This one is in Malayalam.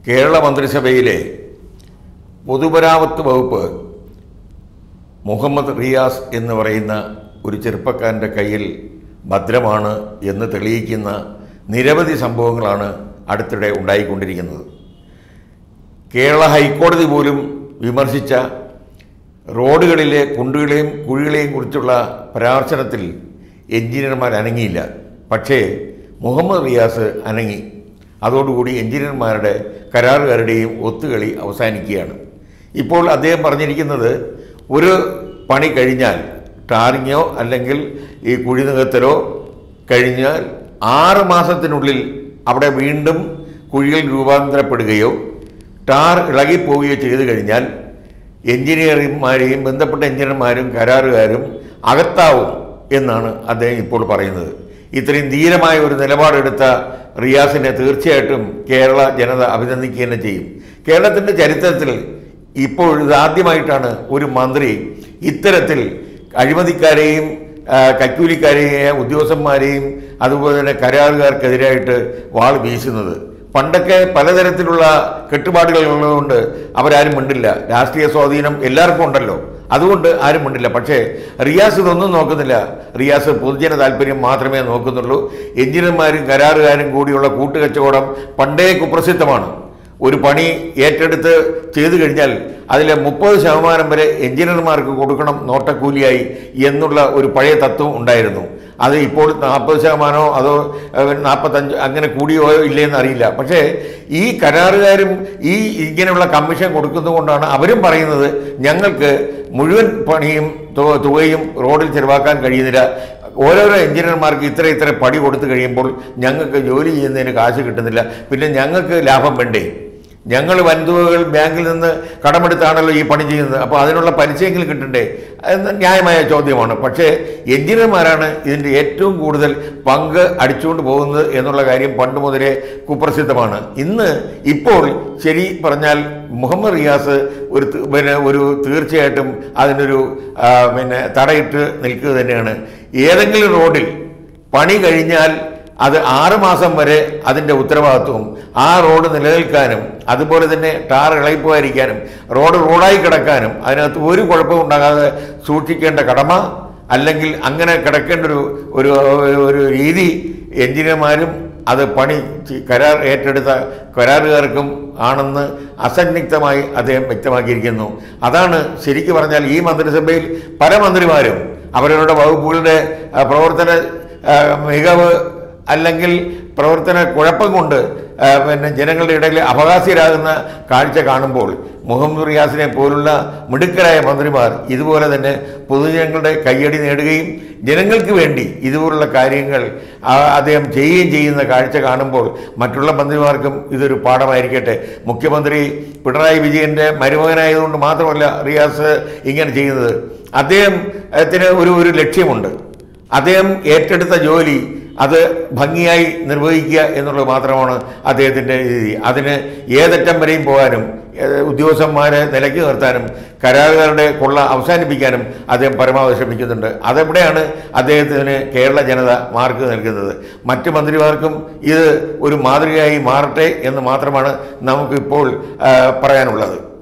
കേരള മന്ത്രിസഭയിലെ പൊതുമരാമത്ത് വകുപ്പ് മുഹമ്മദ് റിയാസ് എന്ന് പറയുന്ന ഒരു ചെറുപ്പക്കാരൻ്റെ കയ്യിൽ ഭദ്രമാണ് എന്ന് തെളിയിക്കുന്ന നിരവധി സംഭവങ്ങളാണ് അടുത്തിടെ ഉണ്ടായിക്കൊണ്ടിരിക്കുന്നത് കേരള ഹൈക്കോടതി പോലും വിമർശിച്ച റോഡുകളിലെ കുണ്ടുകളെയും കുഴികളെയും കുറിച്ചുള്ള പരാമർശനത്തിൽ എഞ്ചിനീയർമാർ അനങ്ങിയില്ല പക്ഷേ മുഹമ്മദ് റിയാസ് അനങ്ങി അതോടുകൂടി എഞ്ചിനീയർമാരുടെ കരാറുകാരുടെയും ഒത്തുകളി അവസാനിക്കുകയാണ് ഇപ്പോൾ അദ്ദേഹം പറഞ്ഞിരിക്കുന്നത് ഒരു പണി കഴിഞ്ഞാൽ ടാറിങ്ങോ അല്ലെങ്കിൽ ഈ കുഴി നികത്തലോ കഴിഞ്ഞാൽ ആറ് മാസത്തിനുള്ളിൽ അവിടെ വീണ്ടും കുഴികൾ രൂപാന്തരപ്പെടുകയോ ടാർ ഇളകിപ്പോവുകയോ ചെയ്തു കഴിഞ്ഞാൽ എഞ്ചിനീയർമാരെയും ബന്ധപ്പെട്ട എഞ്ചിനീയർമാരും കരാറുകാരും അകത്താവും എന്നാണ് അദ്ദേഹം ഇപ്പോൾ പറയുന്നത് ഇത്രയും ധീരമായ ഒരു നിലപാടെടുത്ത റിയാസിനെ തീർച്ചയായിട്ടും കേരള ജനത അഭിനന്ദിക്കുക തന്നെ ചെയ്യും കേരളത്തിൻ്റെ ചരിത്രത്തിൽ ഇപ്പോൾ ഇതാദ്യമായിട്ടാണ് ഒരു മന്ത്രി ഇത്തരത്തിൽ അഴിമതിക്കാരെയും ആ, കൈക്കൂലിക്കാരെയും ഉദ്യോഗസ്ഥന്മാരെയും അതുപോലെ തന്നെ കരാറുകാർക്കെതിരായിട്ട് വാൾ വീശുന്നത് പണ്ടൊക്കെ പലതരത്തിലുള്ള കെട്ടുപാടുകൾ ഉള്ളതുകൊണ്ട് അവരാരും മിണ്ടില്ല രാഷ്ട്രീയ സ്വാധീനം എല്ലാവർക്കും ഉണ്ടല്ലോ അതുകൊണ്ട് ആരും മിണ്ടില്ല പക്ഷേ റിയാസ് ഇതൊന്നും നോക്കുന്നില്ല റിയാസ് പൊതുജന താല്പര്യം മാത്രമേ നോക്കുന്നുള്ളൂ എഞ്ചിനീയർമാരും കരാറുകാരും കൂടിയുള്ള കൂട്ടുകച്ചവടം പണ്ടേ കുപ്രസിദ്ധമാണ് ഒരു പണി ഏറ്റെടുത്ത് ചെയ്തു കഴിഞ്ഞാൽ അതിലെ മുപ്പത് ശതമാനം വരെ എഞ്ചിനീയർമാർക്ക് കൊടുക്കണം നോട്ടക്കൂലിയായി എന്നുള്ള ഒരു പഴയ തത്വം ഉണ്ടായിരുന്നു അത് ഇപ്പോൾ നാൽപ്പത് ശതമാനമോ അതോ ഏഹ്, നാൽപ്പത്തഞ്ച് അങ്ങനെ കൂടിയോ ഇല്ലേന്ന് അറിയില്ല പക്ഷേ ഈ കരാറുകാരും ഈ ഇങ്ങനെയുള്ള കമ്മീഷൻ കൊടുക്കുന്നതുകൊണ്ടാണ് അവരും പറയുന്നത് ഞങ്ങൾക്ക് മുഴുവൻ പണിയും തു- തുകയും റോഡിൽ ചെലവാക്കാൻ കഴിയുന്നില്ല ഓരോരോ എഞ്ചിനീയർമാർക്ക് ഇത്ര ഇത്ര പടി കൊടുത്തു കഴിയുമ്പോൾ ഞങ്ങൾക്ക് ജോലി ചെയ്യുന്നതിന് കാശ് കിട്ടുന്നില്ല പിന്നെ ഞങ്ങൾക്ക് ലാഭം വേണ്ടേ ഞങ്ങൾ വൻതുകകൾ ബാങ്കിൽ നിന്ന് കടമെടുത്താണല്ലോ ഈ പണി ചെയ്യുന്നത് അപ്പോൾ അതിനുള്ള പലിശയെങ്കിലും കിട്ടണ്ടേ എന്ന് ന്യായമായ ചോദ്യമാണ് പക്ഷേ എഞ്ചിനീയർമാരാണ് ഇതിൻ്റെ ഏറ്റവും കൂടുതൽ പങ്ക് അടിച്ചുകൊണ്ട് പോകുന്നത് എന്നുള്ള കാര്യം പണ്ട് മുതലേ കുപ്രസിദ്ധമാണ് ഇന്ന് ഇപ്പോൾ ശരി പറഞ്ഞാൽ മുഹമ്മദ് റിയാസ് ഒരു തി- പിന്നെ ഒരു തീർച്ചയായിട്ടും അതിനൊരു ആ, പിന്നെ തടയിട്ട് നിൽക്കുക തന്നെയാണ് ഏതെങ്കിലും റോഡിൽ പണി കഴിഞ്ഞാൽ അത് ആറ് മാസം വരെ അതിൻ്റെ ഉത്തരവാദിത്വം ആ റോഡ് നിലനിൽക്കാനും അതുപോലെ തന്നെ ടാർ ഇളകിപ്പോയിരിക്കാനും റോഡ് റോഡായി കിടക്കാനും അതിനകത്ത് ഒരു കുഴപ്പവും ഉണ്ടാകാതെ സൂക്ഷിക്കേണ്ട കടമ അല്ലെങ്കിൽ അങ്ങനെ കിടക്കേണ്ട ഒരു ഒരു ഒരു രീതി എഞ്ചിനീയർമാരും അത് പണി ചെ- കരാർ ഏറ്റെടുത്ത കരാറുകാർക്കും ആണെന്ന് അസന്നിഗ്ധമായി അദ്ദേഹം വ്യക്തമാക്കിയിരിക്കുന്നു അതാണ് ശരിക്കു പറഞ്ഞാൽ ഈ മന്ത്രിസഭയിൽ പല മന്ത്രിമാരും അവരവരുടെ വകുപ്പുകളുടെ ആ, പ്രവർത്തന ആ, മികവ് അല്ലെങ്കിൽ പ്രവർത്തന കുഴപ്പം കൊണ്ട് ആ, പിന്നെ ജനങ്ങളുടെ ഇടയിൽ അപകാശിയരാകുന്ന കാഴ്ച കാണുമ്പോൾ മുഹമ്മദ് റിയാസിനെ പോലുള്ള മിടുക്കരായ മന്ത്രിമാർ ഇതുപോലെ തന്നെ പൊതുജനങ്ങളുടെ കയ്യടി നേടുകയും ജനങ്ങൾക്ക് വേണ്ടി ഇതുപോലുള്ള കാര്യങ്ങൾ ആ, അദ്ദേഹം ചെയ്യുകയും ചെയ്യുന്ന കാഴ്ച കാണുമ്പോൾ മറ്റുള്ള മന്ത്രിമാർക്കും ഇതൊരു പാഠമായിരിക്കട്ടെ മുഖ്യമന്ത്രി പിണറായി വിജയൻ്റെ മരുമകനായതുകൊണ്ട് മാത്രമല്ല റിയാസ് ഇങ്ങനെ ചെയ്യുന്നത് അദ്ദേഹത്തിന് ഒരു ഒരു ലക്ഷ്യമുണ്ട് അദ്ദേഹം ഏറ്റെടുത്ത ജോലി അത് ഭംഗിയായി നിർവഹിക്കുക എന്നുള്ളത് മാത്രമാണ് അദ്ദേഹത്തിൻ്റെ രീതി അതിന് ഏതറ്റം വരെയും പോകാനും ഏഹ്, ഉദ്യോഗസ്ഥന്മാരെ നിലയ്ക്ക് നിർത്താനും കരാറുകാരുടെ കൊള്ള അവസാനിപ്പിക്കാനും അദ്ദേഹം പരമാവധി ശ്രമിക്കുന്നുണ്ട് അതെവിടെയാണ് അദ്ദേഹത്തിന് കേരള ജനത മാർക്ക് നൽകുന്നത് മറ്റ് മന്ത്രിമാർക്കും ഇത് ഒരു മാതൃകയായി മാറട്ടെ എന്ന് മാത്രമാണ് നമുക്കിപ്പോൾ ആ, പറയാനുള്ളത്